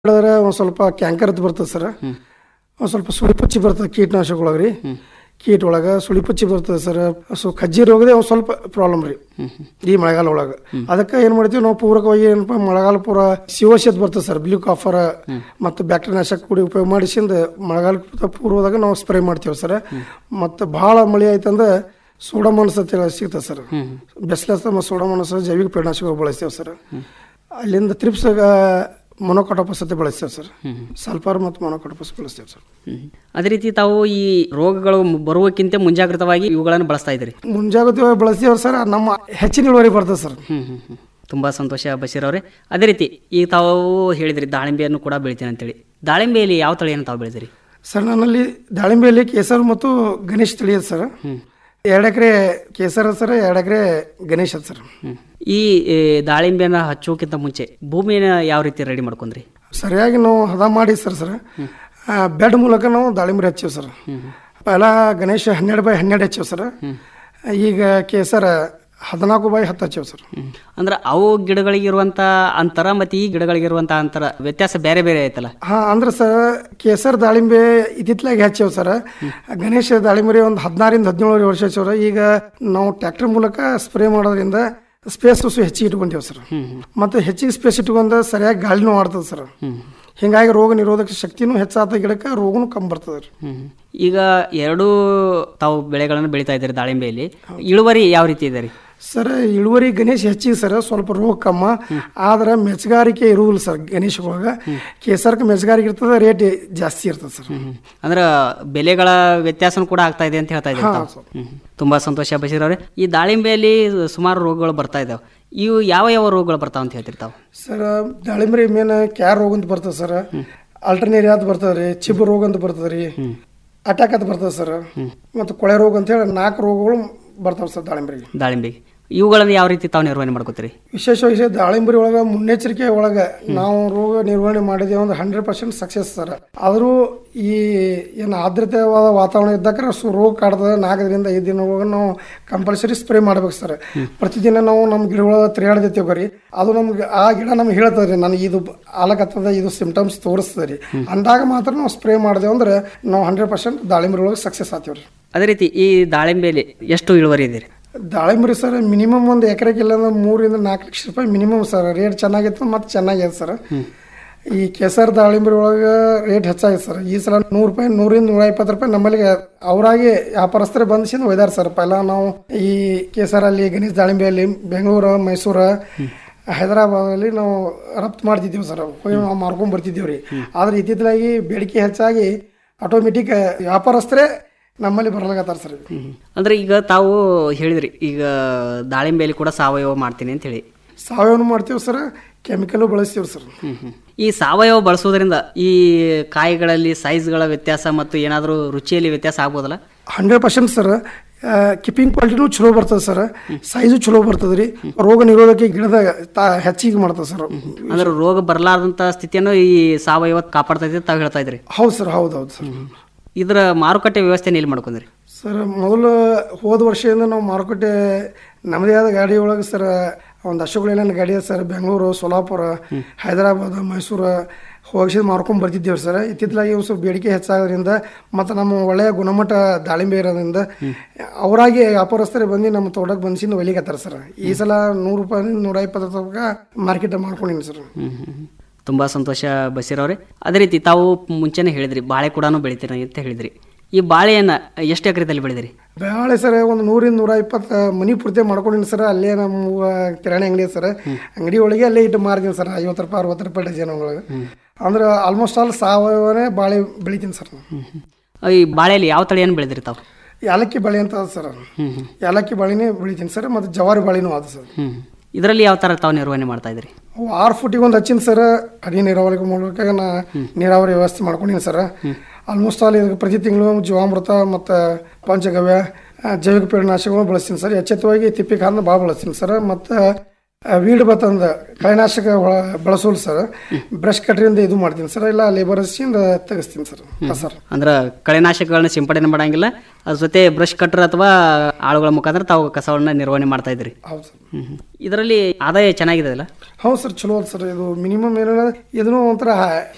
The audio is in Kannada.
ಹೇಳಿದ್ರೆ ಒಂದು ಸ್ವಲ್ಪ ಕ್ಯಾಂಕರ್ ಅಂತ ಬರ್ತದೆ ಸರ್ ಒಂದು ಸ್ವಲ್ಪ ಸುಳಿಪಚ್ಚಿ ಬರ್ತದೆ ಕೀಟನಾಶಕ ಒಳಗೆ ರೀ ಕೀಟ ಒಳಗೆ ಸುಳಿಪಚ್ಚಿ ಬರ್ತದೆ ಸರ್ ಸೊ ಕಜ್ಜಿ ರೋಗದೇ ಒಂದು ಸ್ವಲ್ಪ ಪ್ರಾಬ್ಲಮ್ ರೀ ಈ ಮಳೆಗಾಲ ಒಳಗೆ ಅದಕ್ಕೆ ಏನು ಮಾಡ್ತೀವಿ ನಾವು ಪೂರಕವಾಗಿ ಏನಪ್ಪ ಮಳೆಗಾಲ ಪೂರ ಸಿವೋಸಿ ಅಂತ ಬರ್ತದೆ ಸರ್ ಬ್ಲೂ ಕಾಫರ್ ಮತ್ತು ಬ್ಯಾಕ್ಟೀರಿಯಾ ನಾಶಕ ಕೂಡಿ ಉಪಯೋಗ ಮಾಡಿಸಿಂದ ಮಳೆಗಾಲ ಪೂರ್ವದಾಗ ನಾವು ಸ್ಪ್ರೇ ಮಾಡ್ತೀವಿ ಸರ್ ಮತ್ತು ಭಾಳ ಮಳೆ ಆಯ್ತಂದ್ರೆ ಸೋಡಾಮನಸ್ ಅಂತ ಹೇಳಿ ಸಿಗ್ತದೆ ಸರ್ ಬೆಸ್ಲೆಸ್ ಮತ್ತು ಸೋಡಾಮನಸ್ ಜೈವಿಕ ಕೀಟನಾಶಕ ಬಳಸ್ತೇವೆ ಸರ್ ಅಲ್ಲಿಂದ ತ್ರಿಪ್ಸ್ ಮೊನೊಕಾಟೋಪಸ್ ಅಂತ ಬಳಸ್ತೇವೆ ಸರ್ ಸಲ್ಫರ್ ಮತ್ತು ಮೊನೊಕಾಟೋಪಸ್ ಬಳಸ್ತೇವೆ ಸರ್ ಹ್ಮ್. ಅದೇ ರೀತಿ ತಾವು ಈ ರೋಗಗಳು ಬರುವಕ್ಕಿಂತ ಮುಂಜಾಗ್ರತವಾಗಿ ಇವುಗಳನ್ನು ಬಳಸ್ತಾ ಇದ್ದೀರಿ ಮುಂಜಾಗ್ರತೆ ಬಳಸ್ತೇವೆ ಸರ್ ನಮ್ಮ ಹೆಚ್ಚಿನ ಇಳುವರಿ ಬರ್ತದೆ ಸರ್ ಹ್ಮ್ ಹ್ಮ್ ಹ್ಮ್. ತುಂಬಾ ಸಂತೋಷ ಬಶೀರ್ ಅವರೇ ಅದೇ ರೀತಿ ಈಗ ತಾವು ಹೇಳಿದ್ರಿ ದಾಳಿಂಬೆಯನ್ನು ಕೂಡ ಬೆಳಿತೀನಿ ಅಂತೇಳಿ ದಾಳಿಂಬೆಯಲ್ಲಿ ಯಾವ ತಳಿಯನ್ನು ತಾವು ಬೆಳೆದಿರಿ ಸರ್ ನನ್ನಲ್ಲಿ ದಾಳಿಂಬೆಯಲ್ಲಿ ಕೇಸರ್ ಮತ್ತು ಗಣೇಶ್ ತಳಿ ಅದ ಸರ್ ಎರಡು ಎಕರೆ ಕೇಸರ್ ಅದ ಸರ್ ಎರಡು ಎಕರೆ ಗಣೇಶ್ ಅದ ಸರ್ ಹ್ಮ್. ಈ ಏ, ದಾಳಿಂಬೆನ ಹಚ್ಚೋಕ್ಕಿಂತ ಮುಂಚೆ ಭೂಮಿನ ಯಾವ ರೀತಿ ರೆಡಿ ಮಾಡ್ಕೊಂಡ್ರಿ ಸರಿಯಾಗಿ ನಾವು ಹದ ಮಾಡಿ ಸರ್ ಸರ್ ಬೆಡ್ ಮೂಲಕ ನಾವು ದಾಳಿಂಬೆ ಹಚ್ಚೀವಿ ಸರ್ ಪೈಲ ಗಣೇಶ ಹನ್ನೆರಡು ಬೈ ಹನ್ನೆರಡು ಹಚ್ಚೀವಿ ಸರ್ ಈಗ ಕೇಸರ ಹದಿನಾಲ್ಕು ಬೈ ಹತ್ತು ಹಚ್ಚೀವಿ ಸರ್ ಹ್ಮ್. ಅಂದ್ರೆ ಅವು ಗಿಡಗಳಿಗಿರುವಂತ ಅಂತರ ಮತ್ತೆ ಈ ಗಿಡಗಳಿಗಿರುವಂತ ಅಂತರ ವ್ಯತ್ಯಾಸ ಬೇರೆ ಬೇರೆ ಐತಲ್ಲ ಹಾ ಅಂದ್ರೆ ಸರ್ ಕೇಸರ್ ದಾಳಿಂಬೆ ಇತ್ತಿತ್ಲಾಗಿ ಹಚ್ಚೇವ್ ಸರ್ ಗಣೇಶ ದಾಳಿಂಬೆ ಒಂದು ಹದಿನಾರಿಂದ ಹದಿನೇಳು ವರ್ಷ ಹಚ್ಚವ್ರ ಈಗ ನಾವು ಟ್ರ್ಯಾಕ್ಟರ್ ಮೂಲಕ ಸ್ಪ್ರೇ ಮಾಡೋದ್ರಿಂದ ಸ್ಪೇಸ್ ಹೆಚ್ಚಿಗೆ ಇಟ್ಕೊಂಡೇವ್ ಸರ್ ಮತ್ತೆ ಹೆಚ್ಚಿಗೆ ಸ್ಪೇಸ್ ಇಟ್ಕೊಂಡ ಸರಿಯಾಗಿ ಗಾಳಿನೂ ಆಡ್ತದೆ ಸರ್ ಹಿಂಗಾಗಿ ರೋಗ ನಿರೋಧಕ ಶಕ್ತಿನೂ ಹೆಚ್ಚಾದ ಗಿಡಕ್ಕೆ ರೋಗನೂ ಕಮ್ಮಿ ಬರ್ತದೆ ರೀ ಹ್ಮ್. ಈಗ ಎರಡೂ ತಾವು ಬೆಳೆಗಳನ್ನು ಬೆಳಿತಾ ಇದ್ದೀರಿ ದಾಳಿಂಬೆಯಲ್ಲಿ ಇಳುವರಿ ಯಾವ ರೀತಿ ಇದೆ ರೀ ಸರ್ ಇಳುವರಿ ಗಣೇಶ್ ಹೆಚ್ಚಿಗೆ ಸರ್ ಸ್ವಲ್ಪ ರೋಗ ಕಮ್ಮ ಆದ್ರೆ ಮೆಚ್ಚಗಾರಿಕೆ ಇರುವುದಿಲ್ಲ ಸರ್ ಗಣೇಶ್ ಒಳಗೆ ಕೇಸರ್ಗೆ ಮೆಚ್ಚಗಾರಿಕೆ ಇರ್ತದೆ ರೇಟ್ ಜಾಸ್ತಿ ಇರ್ತದೆ ಸರ್ ಹ್ಮ್. ಅಂದ್ರೆ ಬೆಲೆಗಳ ವ್ಯತ್ಯಾಸನೂ ಕೂಡ ಆಗ್ತಾ ಇದೆ ಅಂತ ಹೇಳ್ತಾ ಇದ್ದೀರಿ ತಾವು. ಹ್ಮ್. ತುಂಬಾ ಸಂತೋಷ ಬಶೀರ್ ಅವರೇ ಈ ದಾಳಿಂಬೆಯಲ್ಲಿ ಸುಮಾರು ರೋಗಗಳು ಬರ್ತಾ ಇದಾವೆ ಇವು ಯಾವ ಯಾವ ರೋಗಗಳು ಬರ್ತಾವ ಅಂತ ಹೇಳ್ತೀರಿ ತಾವು ಸರ್ ದಾಳಿಂಬರಿ ಮೇನ್ ಕ್ಯಾರ್ ರೋಗ ಅಂತ ಬರ್ತದೆ ಸರ್ ಅಲ್ಟರ್ನೇರಿಯಾ ಅಂತ ಬರ್ತದೆ ರೀ ಚಿಬ್ ರೋಗ ಅಂತ ಬರ್ತದೆ ರೀ ಅಟ್ಯಾಕ್ ಅಂತ ಬರ್ತದೆ ಸರ್ ಮತ್ತು ಕೊಳೆ ರೋಗ ಅಂತ ಹೇಳಿ ನಾಲ್ಕು ರೋಗಗಳು ಬರ್ತಾವೆ ಸರ್ ದಾಳಿಂಬರಿಗೆ ದಾಳಿಂಬೆಗೆ ಇವುಗಳನ್ನು ಯಾವ ರೀತಿ ತಾವು ನಿರ್ವಹಣೆ ಮಾಡ್ಕೋತೀರಿ ವಿಶೇಷವಾಗಿ ದಾಳಿಂಬರಿ ಒಳಗೆ ಮುನ್ನೆಚ್ಚರಿಕೆ ಒಳಗೆ ನಾವು ರೋಗ ನಿರ್ವಹಣೆ ಮಾಡಿದ್ದೇವೆ ಅಂದ್ರೆ ಹಂಡ್ರೆಡ್ ಪರ್ಸೆಂಟ್ ಸಕ್ಸಸ್ ಸರ್ ಆದರೂ ಈ ಏನು ಆರ್ದ್ರತೆವಾದ ವಾತಾವರಣ ಇದ್ದಾಗ ಸು ರೋಗ ಕಾಡ್ತದೆ ನಾಲ್ಕರಿಂದ ಐದು ದಿನ ಒಳಗೆ ನಾವು ಕಂಪಲ್ಸರಿ ಸ್ಪ್ರೇ ಮಾಡ್ಬೇಕು ಸರ್ ಪ್ರತಿದಿನ ನಾವು ನಮ್ಮ ಗಿಡಗಳ ತಿರುಗಾಡ್ದಿತ್ತೇವೆ ರೀ ಅದು ನಮ್ಗೆ ಆ ಗಿಡ ನಮ್ಗೆ ಹೇಳ್ತದೆ ರೀ ನನಗೆ ಇದು ಆಲಕತ್ತದ ಇದು ಸಿಂಪ್ಟಮ್ಸ್ ತೋರಿಸ್ತದೆ ರೀ ಅಂದಾಗ ಮಾತ್ರ ನಾವು ಸ್ಪ್ರೇ ಮಾಡಿದೆವು ಅಂದ್ರೆ ನಾವು ಹಂಡ್ರೆಡ್ ಪರ್ಸೆಂಟ್ ದಾಳಿಂಬರಿ ಒಳಗೆ ಸಕ್ಸಸ್ ಆಗ್ತೀವಿ ರೀ ಅದೇ ರೀತಿ ಈ ದಾಳಿಂಬೆಯಲ್ಲಿ ಎಷ್ಟು ಇಳುವರಿ ಇದೆ ರೀ ದಾಳಿಂಬರಿ ಸರ್ ಮಿನಿಮಮ್ ಒಂದು ಎಕರೆಗೆ ಇಲ್ಲ ಅಂದ್ರೆ ಮೂರಿಂದ ನಾಲ್ಕು ಲಕ್ಷ ರೂಪಾಯಿ ಮಿನಿಮಮ್ ಸರ್ ರೇಟ್ ಚೆನ್ನಾಗಿತ್ತು ಮತ್ತು ಚೆನ್ನಾಗಿದೆ ಸರ್ ಈ ಕೆಸರ್ ದಾಳಿಂಬರಿ ಒಳಗೆ ರೇಟ್ ಹೆಚ್ಚಾಗಿದೆ ಸರ್ ಈ ಸಲ ನೂರು ರೂಪಾಯಿ ನೂರಿಂದ ನೂರ ಇಪ್ಪತ್ತು ರೂಪಾಯಿ ನಮ್ಮಲ್ಲಿಗೆ ಅವರಾಗಿ ವ್ಯಾಪಾರಸ್ಥರೇ ಬಂದಿಸಿಂದ ಒಯ್ದಾರ ಸರ್ ಪೈಲ ನಾವು ಈ ಕೇಸರಲ್ಲಿ ಗಣೇಶ್ ದಾಳಿಂಬೆಯಲ್ಲಿ ಬೆಂಗಳೂರು ಮೈಸೂರು ಹೈದರಾಬಾದಲ್ಲಿ ನಾವು ರಫ್ತು ಮಾಡ್ತಿದ್ದೀವಿ ಸರ್ ಹೋಗಿ ನಾವು ಮಾರ್ಕೊಂಡ್ ಬರ್ತಿದ್ದೀವಿ ರೀ ಆದ್ರೆ ಇತ್ತಿತ್ತಲಾಗಿ ಬೇಡಿಕೆ ಹೆಚ್ಚಾಗಿ ಆಟೋಮೆಟಿಕ್ ವ್ಯಾಪಾರಸ್ಥರೇ ನಮ್ಮಲ್ಲಿ ಬರ್ಲಾಗತ್ತಾರ ಸರ್ ಈಗ. ಅಂದ್ರೆ ಈಗ ತಾವು ಹೇಳಿದ್ರಿ ಈಗ ದಾಳಿಂಬೆಯಲ್ಲಿ ಕೂಡ ಸಾವಯವ ಮಾಡ್ತೀನಿ ಅಂತ ಹೇಳಿ ಸಾವಯವ ಮಾಡ್ತೀವಿ ಸರ್ ಕೆಮಿಕಲು ಬಳಸ್ತೀವಿ ಸರ್ ಈ ಸಾವಯವ ಬಳಸೋದ್ರಿಂದ ಈ ಕಾಯಿಗಳಲ್ಲಿ ಸೈಜ್ಗಳ ವ್ಯತ್ಯಾಸ ಮತ್ತು ಏನಾದರೂ ರುಚಿಯಲ್ಲಿ ವ್ಯತ್ಯಾಸ ಆಗ್ಬೋದಲ್ಲ ಹಂಡ್ರೆಡ್ ಪರ್ಸೆಂಟ್ ಸರ್ ಕಿಪ್ಪಿಂಗ್ ಕ್ವಾಲಿಟಿನೂ ಚಲೋ ಬರ್ತದೆ ಸರ್ ಸೈಜು ಚಲೋ ಬರ್ತದೆ ರೀ ರೋಗ ನಿರೋಧಕ ಗಿಡದ ತಾ ಹೆಚ್ಚಿಗೆ ಮಾಡ್ತದೆ ಸರ್ ಅಂದ್ರೆ ರೋಗ ಬರಲಾರ್ದಂತ ಸ್ಥಿತಿಯನ್ನು ಈ ಸಾವಯವ ಕಾಪಾಡ್ತೈತೆ ಅಂತ ತಾವು ಹೇಳ್ತಾ ಇದ್ರಿ ಹೌದು ಸರ್ ಹೌದು ಹೌದು ಸರ್ ಇದರ ಮಾರುಕಟ್ಟೆ ವ್ಯವಸ್ಥೆ ಎಲ್ಲಿ ಮಾಡ್ಕೊಂಡ್ರಿ ಸರ್ ಮೊದಲು ಹೋದ ವರ್ಷದಿಂದ ನಾವು ಮಾರುಕಟ್ಟೆ ನಮ್ಮದೇ ಆದ ಗಾಡಿ ಒಳಗೆ ಸರ್ ಒಂದು ಅಶೋಕಲೇನ ಗಾಡಿ ಅದ ಸರ್ ಬೆಂಗಳೂರು ಸೋಲಾಪುರ ಹೈದರಾಬಾದ್ ಮೈಸೂರು ಹೋಗಿಸಿ ಮಾರ್ಕೊಂಡು ಬರ್ತಿದ್ದೇವೆ ಸರ್ ಇತ್ತಿತ್ತಲಾಗಿ ಒಂದು ಸ್ವಲ್ಪ ಬೇಡಿಕೆ ಹೆಚ್ಚಾಗೋದ್ರಿಂದ ಮತ್ತು ನಮ್ಮ ಒಳ್ಳೆಯ ಗುಣಮಟ್ಟ ದಾಳಿಂಬೆ ಇರೋದ್ರಿಂದ ಅವರಾಗಿ ವ್ಯಾಪಾರಸ್ಥರೇ ಬಂದು ನಮ್ಮ ತೋಟಕ್ಕೆ ಬಂದಿಸಿಂದ ಒಲಿಗತ್ತಾರ ಸರ್ ಈ ಸಲ ನೂರು ರೂಪಾಯಿ ನೂರ ಇಪ್ಪತ್ತು ರೂಪಾಯಿ ಮಾರ್ಕೆಟ್ ಮಾಡ್ಕೊಂಡಿನಿ ಸರ್ ತುಂಬಾ ಸಂತೋಷ ಬಶೀರ್ ಅವರೇ ಅದೇ ರೀತಿ ತಾವು ಮುಂಚೆನೆ ಹೇಳಿದ್ರಿ ಬಾಳೆ ಕೂಡ ಬೆಳಿತೀರಿ ಅಂತ ಹೇಳಿದ್ರಿ ಈ ಬಾಳೆಯನ್ನ ಎಷ್ಟು ಎಕರೆದಲ್ಲಿ ಬೆಳೆದಿರಿ ಬಾಳೆ ಸರ್ ಒಂದು ನೂರಿಂದ ನೂರ ಇಪ್ಪತ್ತು ಮನಿ ಪೂರ್ತಿ ಮಾಡ್ಕೊಂಡಿನಿ ಸರ್ ಅಲ್ಲೇ ನಮ್ಮ ಕಿರಾಣಿ ಅಂಗಡಿ ಸರ್ ಅಂಗಡಿ ಒಳಗೆ ಅಲ್ಲೇ ಇಟ್ಟು ಮಾರ್ತೀನಿ ಸರ್ ಐವತ್ತು ರೂಪಾಯಿ ಅರವತ್ತು ರೂಪಾಯಿ ಡಜನ್ ಒಳಗೆ ಅಂದ್ರೆ ಆಲ್ಮೋಸ್ಟ್ ಆಲ್ ಸಾವಯವನೇ ಬಾಳೆ ಬೆಳಿತೀನಿ ಸರ್ ನಾನು ಈ ಬಾಳೆಯಲ್ಲಿ ಯಾವ ತಳಿಯನ್ನು ಬೆಳೆದಿರಿ ತಾವು ಏಲಕ್ಕಿ ಬಾಳೆ ಅಂತ ಅದ ಸರ್ ಏಲಕ್ಕಿ ಬಾಳೆನೇ ಬೆಳಿತೀನಿ ಸರ್ ಮತ್ತು ಜವಾರಿ ಬಾಳೆನೂ ಅದ ಸರ್ ಹ್ಮ್ ಇದರಲ್ಲಿ ಯಾವ ತರ ತಾವು ನಿರ್ವಹಣೆ ಮಾಡ್ತಾ ಇದ್ರಿ ಅವು ಆರು ಫುಟಿಗೆ ಒಂದು ಹಚ್ಚಿನ ಸರ್ ಹನಿ ನೀರಾವರಿ ಮೂಲಕ ನಾ ನೀರಾವರಿ ವ್ಯವಸ್ಥೆ ಮಾಡ್ಕೊಂಡಿನಿ ಸರ್ ಆಲ್ಮೋಸ್ಟ್ ಆಲ್ ಇದಕ್ಕೆ ಪ್ರತಿ ತಿಂಗಳು ಜೀವಾಮೃತ ಮತ್ತು ಪಂಚಗವ್ಯ ಆ, ಜೈವಿಕ ಕೀಟನಾಶಕಗಳು ಬಳಸ್ತೀನಿ ಸರ್ ಎಚ್ಚೆತ್ತವಾಗಿ ತಿಪ್ಪಿ ಕಾರಣ ಭಾಳ ಬಳಸ್ತೀನಿ ಸರ್ ಮತ್ತು ವೀಡ್ ಬತ್ತಂದ ಕಳೆನಾಶಕ ಬಳಸೋಲ್ಲ ಸರ್ ಬ್ರಷ್ ಕಟ್ರಿಂದ ಇದು ಮಾಡ್ತೀನಿ ಸರ್ ಇಲ್ಲ ಲೇಬರ್ಸಿಂದ ತೆಗಿಸ್ತೀನಿ ಸರ್ ಹಾಂ ಸರ್ ಅಂದ್ರೆ ಕಳೆನಾಶಕಗಳನ್ನ ಸಿಂಪಡಣೆ ಮಾಡಂಗಿಲ್ಲ ಅದ್ರ ಜೊತೆ ಬ್ರಷ್ ಕಟ್ರ್ ಅಥವಾ ಆಳುಗಳ ಮುಖಾಂತರ ತಾವು ಕಸವನ್ನ ನಿರ್ವಹಣೆ ಮಾಡ್ತಾ ಇದ್ರಿ ಹೌದು ಸರ್ ಹ್ಮ್ ಇದರಲ್ಲಿ ಆದಾಯ ಚೆನ್ನಾಗಿದೆ ಅಲ್ಲ ಹೌದು ಸರ್ ಚಲೋ ಅದ ಸರ್ ಇದು ಮಿನಿಮಮ್ ಏನಿಲ್ಲ ಇದನ್ನು ಒಂಥರ